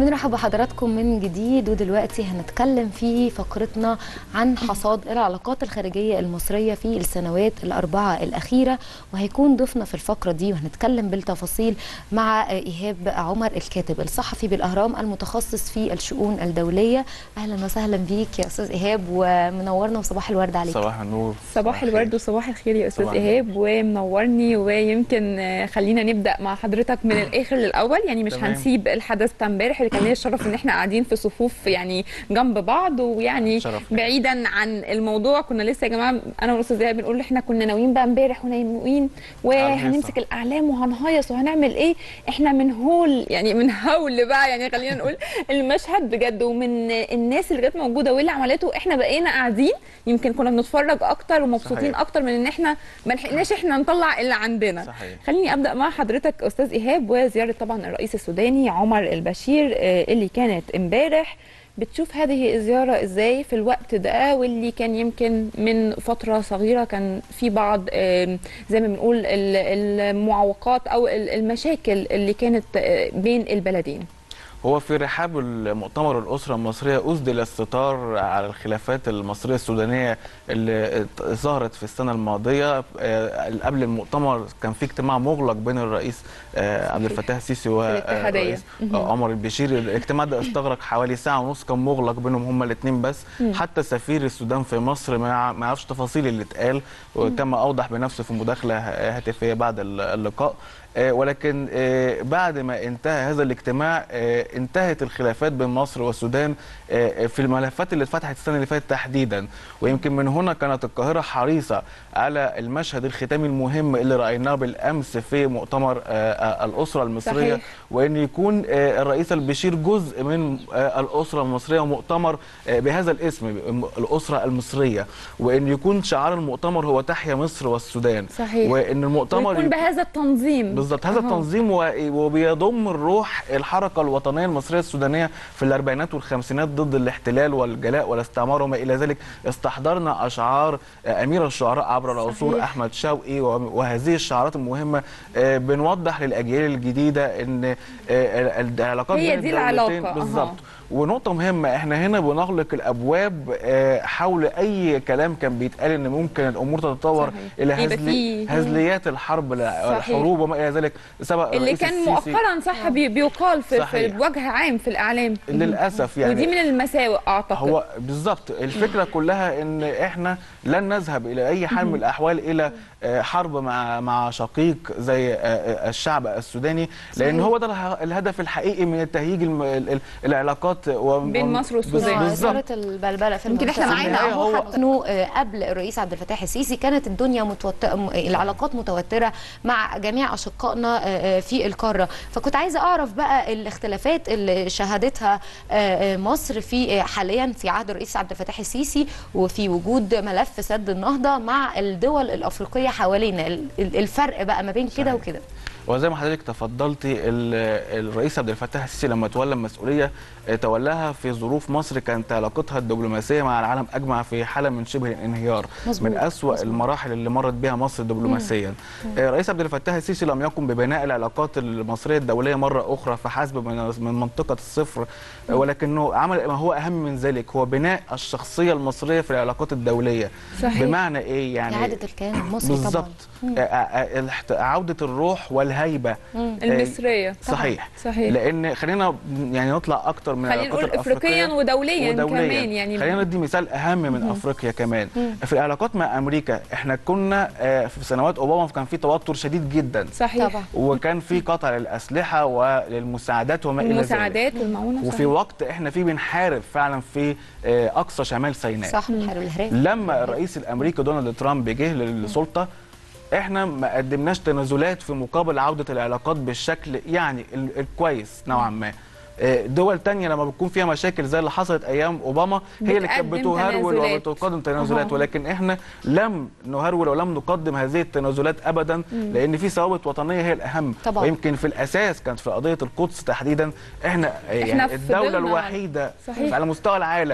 بنرحب بحضراتكم من جديد ودلوقتي هنتكلم في فقرتنا عن حصاد العلاقات الخارجية المصرية في السنوات الأربعة الأخيرة وهيكون ضيفنا في الفقرة دي وهنتكلم بالتفاصيل مع إيهاب عمر الكاتب الصحفي بالأهرام المتخصص في الشؤون الدولية أهلا وسهلا بيك يا أستاذ إيهاب ومنورنا وصباح الورد عليك صباح النور صباح الورد وصباح الخير يا استاذ صباح ايهاب ومنورني ويمكن آه، خلينا نبدا مع حضرتك من الاخر للاول يعني مش تمام. هنسيب الحدث بتاع امبارح اللي كان ليا الشرف ان احنا قاعدين في صفوف يعني جنب بعض ويعني شرف. بعيدا عن الموضوع كنا لسه يا جماعه انا والاستاذ ايهاب بنقول احنا كنا ناويين بقى امبارح وناويين وهنمسك الاعلام وهنهيص وهنعمل ايه احنا من هول يعني من هول بقى يعني خلينا نقول المشهد بجد ومن الناس اللي كانت موجوده واللي عملته احنا بقينا قاعدين يمكن كنا بنتفرج اكتر ومبسوطين صحيح. اكتر من ان احنا ما لحقناش احنا نطلع اللي عندنا صحيح خليني ابدا مع حضرتك استاذ ايهاب وزياره طبعا الرئيس السوداني عمر البشير آه، اللي كانت امبارح بتشوف هذه الزيارة ازاي في الوقت ده واللي كان يمكن من فترة صغيرة كان في بعض آم، زي ما بنقول ال- المعوقات او ال- المشاكل اللي كانت آه، بين البلدين هو في رحاب المؤتمر الأسرة المصرية أسدل الستار على الخلافات المصرية السودانية اللي ظهرت في السنة الماضية آه، قبل المؤتمر كان في اجتماع مغلق بين الرئيس آه، عبد صحيح. الفتاح السيسي الاتحادية. والرئيس مهم. عمر البشير الاجتماع ده استغرق حوالي ساعة ونص كان مغلق بينهم هما الاثنين بس مم. حتى سفير السودان في مصر ما يع- ما يعرفش تفاصيل اللي اتقال وكما أوضح بنفسه في مداخلة هاتفية بعد اللقاء آه، ولكن آه، بعد ما انتهى هذا الاجتماع آه، انتهت الخلافات بين مصر والسودان آه، في الملفات اللي اتفتحت السنه اللي فاتت تحديدا ويمكن من هنا كانت القاهره حريصه على المشهد الختامي المهم اللي رايناه بالامس في مؤتمر آه، آه، الاسره المصريه صحيح. وان يكون آه، الرئيس البشير جزء من آه، الاسره المصريه ومؤتمر آه، بهذا الاسم الاسره المصريه وان يكون شعار المؤتمر هو تحيا مصر والسودان صحيح وان المؤتمر ويكون بهذا التنظيم بالظبط هذا أها. التنظيم و- وبيضم الروح الحركه الوطنيه المصريه السودانيه في الاربعينات والخمسينات ضد الاحتلال والجلاء والاستعمار وما الى ذلك استحضرنا اشعار آه، امير الشعراء عبر العصور صحيح. احمد شوقي و- وهذه الشعارات المهمه آه، بنوضح للاجيال الجديده ان آه، ال- العلاقات هي بين دي الدولتين العلاقة، أها. بالظبط ونقطة مهمة احنا هنا بنغلق الابواب آه، حول اي كلام كان بيتقال ان ممكن الامور تتطور صحيح. الى يبقى هزلي فيه- هزليات الحرب صحيح. الحروب وما الى ذلك سبق اللي الرئيس كان السيسي مؤخرا صح بي- بيقال في, في صحيح. بوجه عام في الاعلام للاسف يعني ودي من المساوئ اعتقد هو بالظبط الفكره كلها ان احنا لن نذهب الى اي حال من الاحوال الى آه، حرب مع مع شقيق زي آه، آه، الشعب السوداني لان صحيح. هو ده اله- الهدف الحقيقي من التهييج الم- ال- ال- العلاقات و- بين مصر والسودان. بالظبط إثارة البلبلة في يمكن إحنا المنطقة. معانا النهاية أهو. هو إنه آه، قبل الرئيس عبد الفتاح السيسي كانت الدنيا متوت... م- العلاقات متوترة مع جميع أشقائنا آه، آه، في القارة فكنت عايزة أعرف بقى الاختلافات اللي شهدتها آه، آه، مصر في آه، حاليا في عهد الرئيس عبد الفتاح السيسي وفي وجود ملف سد النهضة مع الدول الأفريقية حوالينا ال- ال- الفرق بقى ما بين كده صحيح. وكده وزي ما حضرتك تفضلتي ال- الرئيس عبد الفتاح السيسي لما تولى المسؤوليه آه، تولاها في ظروف مصر كانت علاقتها الدبلوماسيه مع العالم اجمع في حاله من شبه الانهيار مظبوط. من أسوأ مظبوط. المراحل اللي مرت بها مصر دبلوماسيا آه، الرئيس عبد الفتاح السيسي لم يقم ببناء العلاقات المصريه الدوليه مره اخرى فحسب من من منطقه الصفر آه، ولكنه عمل ما هو اهم من ذلك هو بناء الشخصيه المصريه في العلاقات الدوليه صحيح. بمعنى ايه يعني إعادة الكيان المصري طبعا بالظبط آه، آه، الحت- عوده الروح والهيبه مم. المصريه صحيح صحيح لان خلينا يعني نطلع اكتر من خلينا العلاقات نقول افريقيا الافريقيه ودوليا, كمان يعني خلينا ندي مثال اهم من افريقيا كمان في العلاقات مع امريكا احنا كنا آه، في سنوات اوباما كان في توتر شديد جدا صحيح طبعا وكان في قطع للاسلحه وللمساعدات وما الى ذلك المساعدات والمعونه وفي صحيح. وقت احنا فيه بنحارب فعلا في آه، اقصى شمال سيناء صح من حلو الهراب لما الرئيس الامريكي دونالد ترامب جه للسلطه احنا ما قدمناش تنازلات في مقابل عوده العلاقات بالشكل يعني ال- الكويس نوعا ما آه، دول تانية لما بتكون فيها مشاكل زي اللي حصلت ايام اوباما هي اللي كانت بتقدم بتهرول تنازلات. وبتقدم تنازلات أها. ولكن احنا لم نهرول ولم نقدم هذه التنازلات ابدا لان في ثوابت وطنيه هي الاهم طبعا. ويمكن في الاساس كانت في قضيه القدس تحديدا احنا, إحنا يعني في الدوله ضمن- الوحيده صحيح. على مستوى العالم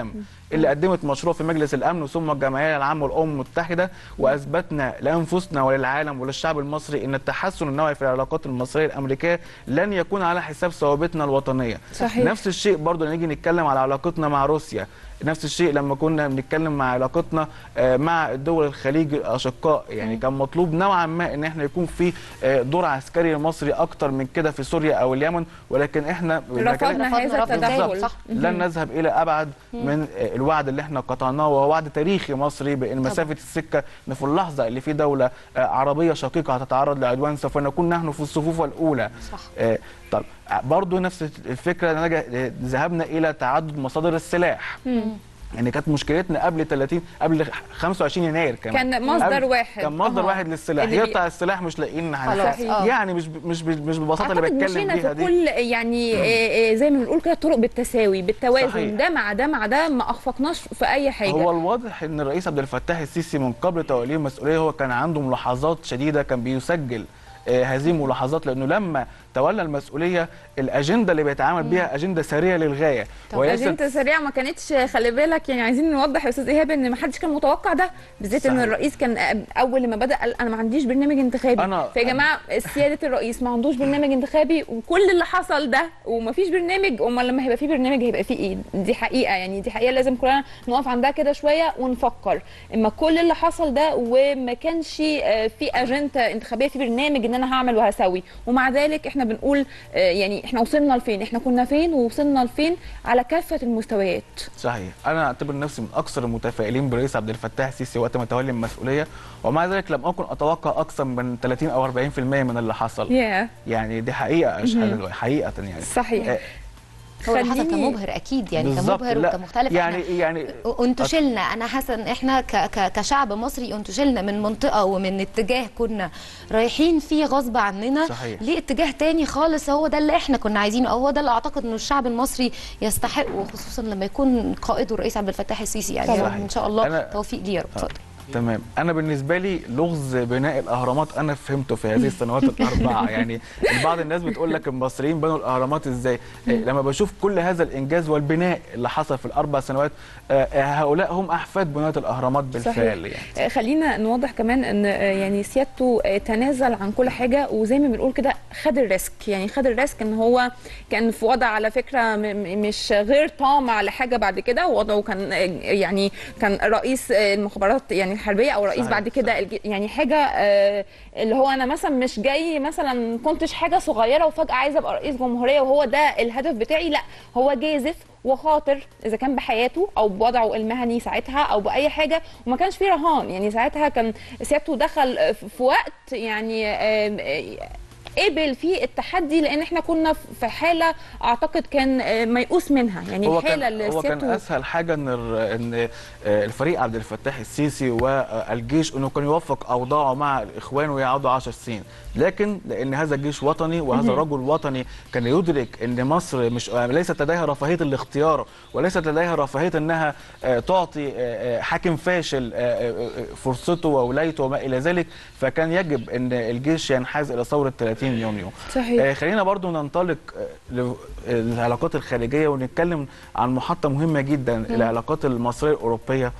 اللي قدمت مشروع في مجلس الامن ثم الجمعيه العامه للامم المتحده واثبتنا لانفسنا وللعالم وللشعب المصري ان التحسن النوعي في العلاقات المصريه الامريكيه لن يكون على حساب ثوابتنا الوطنيه صحيح. نفس الشيء برضه نيجي نتكلم على علاقتنا مع روسيا نفس الشيء لما كنا بنتكلم مع علاقتنا آه، مع الدول الخليج الاشقاء يعني كان مطلوب نوعا ما ان احنا يكون في آه، دور عسكري مصري اكتر من كده في سوريا او اليمن ولكن احنا رفضنا رفضنا هذا رفض التدخل ذلك، صح. لن نذهب الى ابعد من آه، الوعد اللي احنا قطعناه وهو وعد تاريخي مصري بان مسافه السكه ان في اللحظه اللي في دوله آه، عربيه شقيقه هتتعرض لعدوان سوف نكون نحن في الصفوف الاولى صح. آه، طب برضه نفس الفكره إن نجا- آه، ذهبنا الى تعدد مصادر السلاح يعني كانت مشكلتنا قبل 30 قبل 25 يناير كمان كان مصدر قبل- واحد. كان مصدر أها. واحد للسلاح اللي بي- يقطع السلاح مش لاقيين خلاص، حاجه آه. يعني مش ب- مش ب- مش بالبساطه اللي اعتقد بتكلم مشينا بيها في دي كل يعني آه، آه، زي ما بنقول كده طرق بالتساوي بالتوازن صحيح. ده مع ده مع ده ما اخفقناش في اي حاجه هو الواضح ان الرئيس عبد الفتاح السيسي من قبل توليه المسؤوليه هو كان عنده ملاحظات شديده كان بيسجل آه، هذه الملاحظات لانه لما تولى المسؤوليه الاجنده اللي بيتعامل بيها اجنده سريه للغايه وليست اجنده سريعه ما كانتش خلي بالك يعني عايزين نوضح يا استاذ ايهاب ان ما حدش كان متوقع ده بالذات ان صحيح. الرئيس كان اول لما بدا قال انا ما عنديش برنامج انتخابي أنا- فيا جماعه سياده الرئيس ما عندوش برنامج انتخابي وكل اللي حصل ده وما فيش برنامج امال لما هيبقى في برنامج هيبقى في ايه دي حقيقه يعني دي حقيقه لازم كلنا نقف عندها كده شويه ونفكر اما كل اللي حصل ده وما كانش آه، في اجنده انتخابيه في برنامج ان انا هعمل وهسوي ومع ذلك احنا بنقول آه، يعني احنا وصلنا لفين احنا كنا فين ووصلنا لفين على كافه المستويات صحيح انا اعتبر نفسي من اكثر المتفائلين بالرئيس عبد الفتاح السيسي وقت ما تولي المسؤوليه ومع ذلك لم اكن اتوقع اكثر من 30 او 40% من اللي حصل يا يعني دي حقيقه مش حاجة- حقيقه يعني صحيح آه، هو اللي حصل كان خليني- مبهر اكيد يعني كان بالظبط. مبهر لا، وكان مختلف يعني إحنا يعني انتشلنا انا حاسه ان احنا ك ك كشعب مصري انتشلنا من منطقه ومن اتجاه كنا رايحين فيه غصب عننا صحيح. لاتجاه تاني خالص هو ده اللي احنا كنا عايزينه او هو ده اللي اعتقد انه الشعب المصري يستحق وخصوصا لما يكون قائده الرئيس عبد الفتاح السيسي يعني طبعاً. ان شاء الله أنا- توفيق ليه يا رب اتفضل تمام انا بالنسبه لي لغز بناء الاهرامات انا فهمته في هذه السنوات الاربعه يعني بعض الناس بتقول لك المصريين بنوا الاهرامات ازاي إيه، لما بشوف كل هذا الانجاز والبناء اللي حصل في الاربع سنوات آه، آه، هؤلاء هم احفاد بناة الاهرامات بالفعل يعني آه، خلينا نوضح كمان ان آه، يعني سيادته آه، تنازل عن كل حاجه وزي ما بنقول كده خد الريسك يعني خد الريسك ان هو كان في وضع على فكره م- م- مش غير طامع لحاجه بعد كده وضعه كان آه، يعني كان رئيس آه، المخابرات يعني الحربيه او رئيس صحيح، بعد كده الج- يعني حاجه آه، اللي هو انا مثلا مش جاي مثلا كنتش حاجه صغيره وفجاه عايزه ابقى رئيس جمهوريه وهو ده الهدف بتاعي لا هو جازف وخاطر اذا كان بحياته او بوضعه المهني ساعتها او باي حاجه وما كانش فيه رهان يعني ساعتها كان سيادته دخل في في وقت يعني آم، آه، قبل فيه التحدي لان احنا كنا في حاله اعتقد كان آه، ميؤوس منها يعني هو الحاله كان اللي هو كان سيادته اسهل حاجه ان الر- ان آه، الفريق عبد الفتاح السيسي والجيش انه كان يوفق اوضاعه مع الاخوان ويقعدوا 10 سنين لكن لان هذا الجيش وطني وهذا رجل وطني كان يدرك ان مصر مش آه، ليست لديها رفاهيه الاختيار وليست لديها رفاهيه انها آه، تعطي آه، آه، حاكم فاشل آه، آه، آه، فرصته وولايته وما الى ذلك فكان يجب ان الجيش ينحاز الى ثوره 30 يونيو صحيح. آه، خلينا برضو ننطلق آه، للعلاقات الخارجية ونتكلم عن محطة مهمة جدا العلاقات المصرية الأوروبية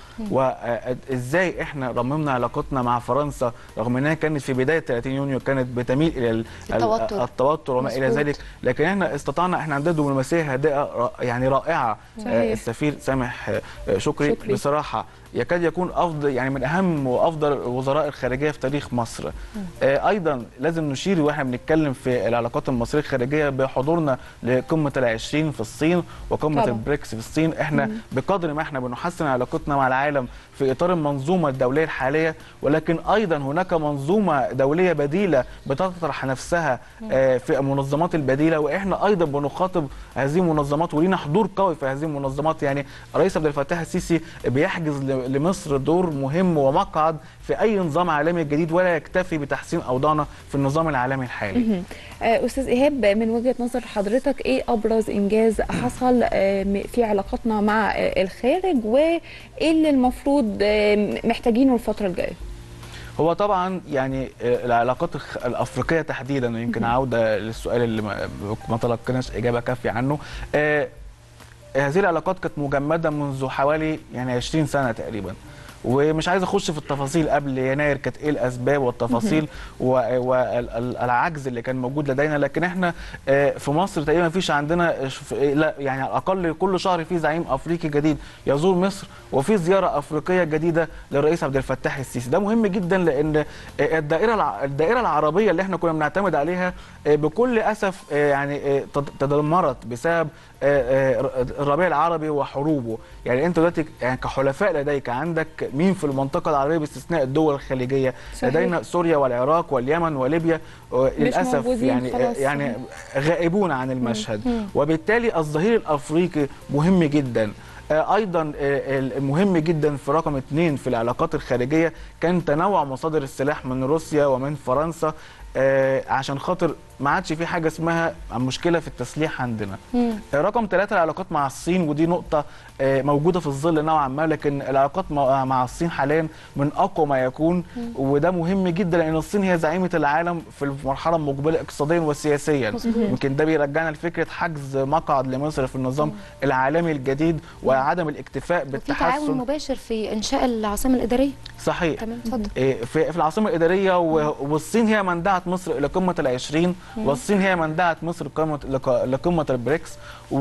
وإزاي إحنا رممنا علاقتنا مع فرنسا رغم أنها كانت في بداية 30 يونيو كانت بتميل إلى ال- التوتر. التوتر وما إلى مظبوط. ذلك لكن إحنا استطعنا إحنا عندنا دبلوماسية هادئة را- يعني رائعة صحيح. آه، السفير سامح آه، شكري, شكري. بصراحة يكاد يكون افضل يعني من اهم وافضل وزراء الخارجيه في تاريخ مصر. آه ايضا لازم نشير واحنا بنتكلم في العلاقات المصريه الخارجيه بحضورنا لقمه العشرين في الصين وقمه طبعا. البريكس في الصين احنا بقدر ما احنا بنحسن علاقتنا مع العالم في اطار المنظومه الدوليه الحاليه ولكن ايضا هناك منظومه دوليه بديله بتطرح نفسها آه في المنظمات البديله واحنا ايضا بنخاطب هذه المنظمات ولينا حضور قوي في هذه المنظمات يعني الرئيس عبد الفتاح السيسي بيحجز ل- لمصر دور مهم ومقعد في اي نظام عالمي جديد ولا يكتفي بتحسين اوضاعنا في النظام العالمي الحالي. آه، استاذ ايهاب من وجهه نظر حضرتك ايه ابرز انجاز حصل آه، م- في علاقاتنا مع آه، الخارج وايه اللي المفروض آه، محتاجينه الفتره الجايه هو طبعا يعني آه، العلاقات الخ- الافريقيه تحديدا ويمكن عوده للسؤال اللي ما- ما تلقيناش اجابه كافيه عنه آه، هذه العلاقات كانت مجمده منذ حوالي يعني 20 سنه تقريبا ومش عايز اخش في التفاصيل قبل يناير كانت ايه الاسباب والتفاصيل والعجز اللي كان موجود لدينا لكن احنا آه، في مصر تقريبا ما فيش عندنا ش- لا يعني على الاقل كل شهر في زعيم افريقي جديد يزور مصر وفي زياره افريقيه جديده للرئيس عبد الفتاح السيسي ده مهم جدا لان آه، الدائره الع- الدائره العربيه اللي احنا كنا بنعتمد عليها آه، بكل اسف آه، يعني آه، تد- تدمرت بسبب آه، آه، الربيع العربي وحروبه يعني انت دلوقتي يعني كحلفاء لديك عندك مين في المنطقه العربيه باستثناء الدول الخليجيه صحيح. لدينا سوريا والعراق واليمن وليبيا آه، للاسف موجودين يعني خلاص. يعني غائبون عن المشهد وبالتالي الظهير الافريقي مهم جدا آه، ايضا آه، المهم جدا في رقم اثنين في العلاقات الخارجيه كان تنوع مصادر السلاح من روسيا ومن فرنسا آه، عشان خاطر ما عادش في حاجه اسمها مشكله في التسليح عندنا مم. آه، رقم ثلاثة العلاقات مع الصين ودي نقطة آه، موجودة في الظل نوعا ما لكن العلاقات مع مع الصين حاليا من أقوى ما يكون وده مهم جدا لأن الصين هي زعيمة العالم في المرحلة المقبلة اقتصاديا وسياسيا يمكن ده بيرجعنا لفكرة حجز مقعد لمصر في النظام العالمي الجديد وعدم الاكتفاء وفي تعاون بالتحسن مباشر في انشاء العاصمه الاداريه صحيح تمام اتفضل إيه، في في العاصمه الاداريه و- والصين هي من دعت مصر الى قمه العشرين والصين هي من دعت مصر لقمه لق- لقمه البريكس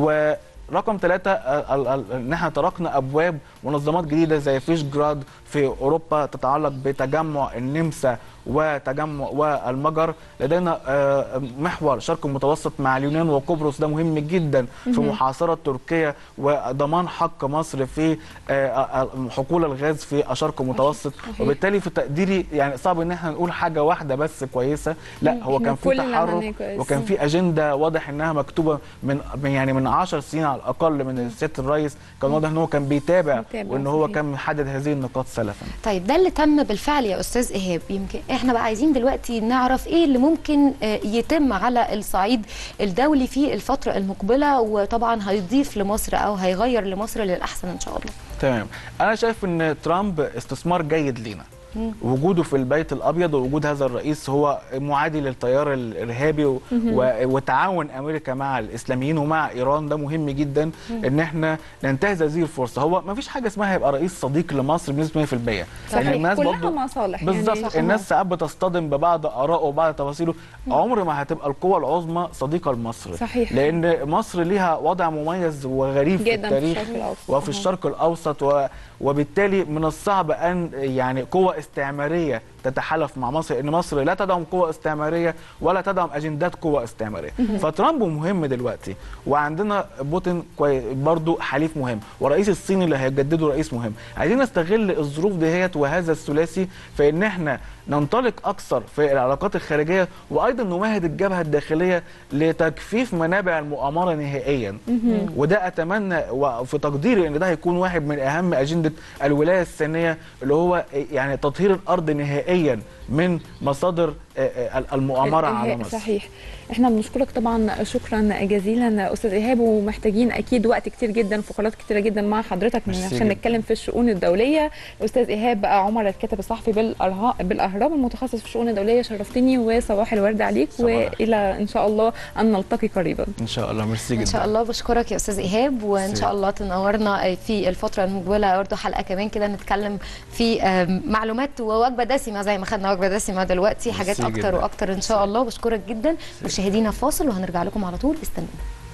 ورقم ثلاثة ال- ال- ان احنا طرقنا ابواب منظمات جديده زي فيش جراد في اوروبا تتعلق بتجمع النمسا وتجمع والمجر لدينا آه، محور شرق المتوسط مع اليونان وقبرص ده مهم جدا في محاصره تركيا وضمان حق مصر في آه، آه، حقول الغاز في الشرق المتوسط صحيح. وبالتالي في تقديري يعني صعب ان احنا نقول حاجه واحده بس كويسه لا هو إحنا كان في كل اللي عملناه تحرك كويس. وكان في اجنده واضح انها مكتوبه من من- يعني من 10 سنين على الاقل من سياده الرئيس كان واضح ان هو كان بيتابع بيتابع، وان هو صحيح. كان محدد هذه النقاط سلفا طيب ده اللي تم بالفعل يا استاذ ايهاب يمكن احنا بقى عايزين دلوقتي نعرف ايه اللي ممكن آه، يتم على الصعيد الدولي في الفتره المقبله وطبعا هيضيف لمصر او هيغير لمصر للاحسن ان شاء الله تمام انا شايف ان ترامب استثمار جيد لينا وجوده في البيت الابيض ووجود هذا الرئيس هو معادي للتيار الارهابي و... و... وتعاون امريكا مع الاسلاميين ومع ايران ده مهم جدا ان احنا ننتهز هذه الفرصه هو ما فيش حاجه اسمها يبقى رئيس صديق لمصر بنسبه 100% صحيح الناس كلها برضو- مصالح بالظبط يعني الناس ساعات بتصطدم ببعض ارائه وبعض تفاصيله عمر ما هتبقى القوى العظمى صديقه لمصر صحيح. لان مصر ليها وضع مميز وغريب في جدا في التاريخ الشرق الأوسط. وفي أها. الشرق الاوسط و... وبالتالي من الصعب ان يعني قوة استعماريه تتحالف مع مصر ان مصر لا تدعم قوة استعماريه ولا تدعم اجندات قوة استعماريه فترامب مهم دلوقتي وعندنا بوتين كوي... برضو حليف مهم ورئيس الصين اللي هيجدده رئيس مهم عايزين نستغل الظروف دهيت وهذا الثلاثي في ان احنا ننطلق اكثر في العلاقات الخارجيه وايضا نمهد الجبهه الداخليه لتجفيف منابع المؤامره نهائيا وده اتمنى وفي تقديري ان ده هيكون واحد من اهم اجنده الولايه الثانيه اللي هو يعني تطهير الارض نهائيا من مصادر آه، آه، المؤامره على الإرهاب، مصر صحيح احنا بنشكرك طبعا شكرا جزيلا استاذ ايهاب ومحتاجين اكيد وقت كتير جدا فقرات كتيره جدا مع حضرتك من ميرسي عشان جداً. نتكلم في الشؤون الدوليه استاذ ايهاب عمر الكاتب الصحفي بالأرها- بالاهرام المتخصص في الشؤون الدوليه شرفتني وصباح الورد عليك صباح الخير. والى ان شاء الله ان نلتقي قريبا ان شاء الله ميرسي جدا ان شاء الله بشكرك يا استاذ ايهاب وان ميرسي. شاء الله تنورنا في الفتره المقبله برضه حلقه كمان كده نتكلم في آم، معلومات ووجبه دسمه زي ما خدنا وجبه دسمه دلوقتي حاجات ميرسي اكتر جدا. واكتر ان شاء الله بشكرك جدا مشاهدينا فاصل وهنرجع لكم على طول استنونا